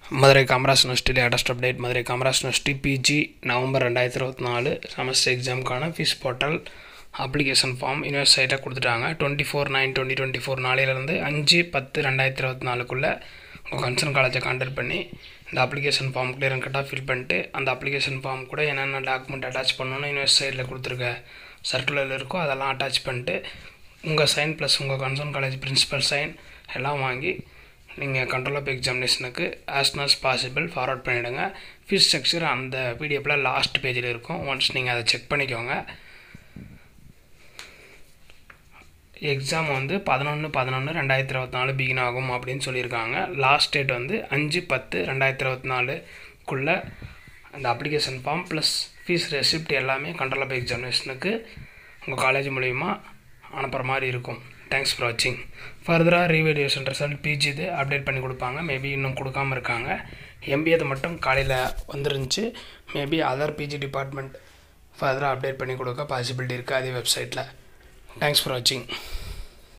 Madurai Kamaraj university latest update Madurai Kamaraj university PG November ரெண்டாயிரத்தி இருபத்தி நாலு செமஸ்டர் எக்ஸாமுக்கான ஃபீஸ் போர்ட்டல் அப்ளிகேஷன் ஃபார்ம் யூனிவர்ஸ் சைட்டில் கொடுத்துட்டாங்க twenty four nine twenty twenty four நாளையிலேருந்து அஞ்சு பத்து ரெண்டாயிரத்தி இருபத்தி நாலுக்குள்ளே உங்கள் கன்சர்ன் காலேஜை கான்டாக்ட் பண்ணி இந்த அப்ளிகேஷன் ஃபார்ம் கிளியர் அண்ட் கட்டாக ஃபில் பண்ணிட்டு அந்த அப்ளிகேஷன் ஃபார்ம் கூட என்னென்ன டாக்குமெண்ட் அட்டாச் பண்ணணும்னு யூனிவர்ஸ் சைட்டில் கொடுத்துருக்க சர்க்குலர் இருக்கோ அதெல்லாம் அட்டாச் பண்ணிட்டு உங்கள் சைன் ப்ளஸ் உங்கள் கன்சர்ன் காலேஜ் பிரின்சிபல் சைன் எல்லாம் வாங்கி நீங்கள் கண்ட்ரோல் ஆஃப் எக்ஸாமினேஷனுக்கு as soon as possible forward பண்ணிவிடுங்க ஃபீஸ் ஸ்ட்ரக்சர் அந்த பிடிஎஃப்பில் லாஸ்ட் பேஜில் இருக்கும் ஒன்ஸ் நீங்கள் அதை செக் பண்ணிக்கோங்க எக்ஸாம் வந்து பதினொன்று பதினொன்று ரெண்டாயிரத்தி இருபத்தி நாலு பிகின் ஆகும் அப்படின்னு சொல்லியிருக்காங்க லாஸ்ட் டேட் வந்து அஞ்சு பத்து ரெண்டாயிரத்தி இருபத்தி நாலுக்குள்ளே அந்த application form plus fees receipt எல்லாமே கண்ட்ரோல் ஆஃப் எக்ஸாமினேஷனுக்கு உங்கள் காலேஜ் மூலிமா அனுப்புகிற மாதிரி இருக்கும் தேங்க்ஸ் ஃபார் வாட்சிங் ஃபர்தராக ரீவேல்யூஷன் ரிசல்ட் பிஜி இது அப்டேட் பண்ணி கொடுப்பாங்க மேபி இன்னும் கொடுக்காம இருக்காங்க எம்பிஏது மட்டும் காலையில் வந்துருந்துச்சு மேபி அதர் பிஜி டிபார்ட்மெண்ட் ஃபர்தராக அப்டேட் பண்ணி கொடுக்க பாசிபிலிட்டி இருக்குது அதே வெப்சைட்டில் தேங்க்ஸ் ஃபார் வாட்சிங்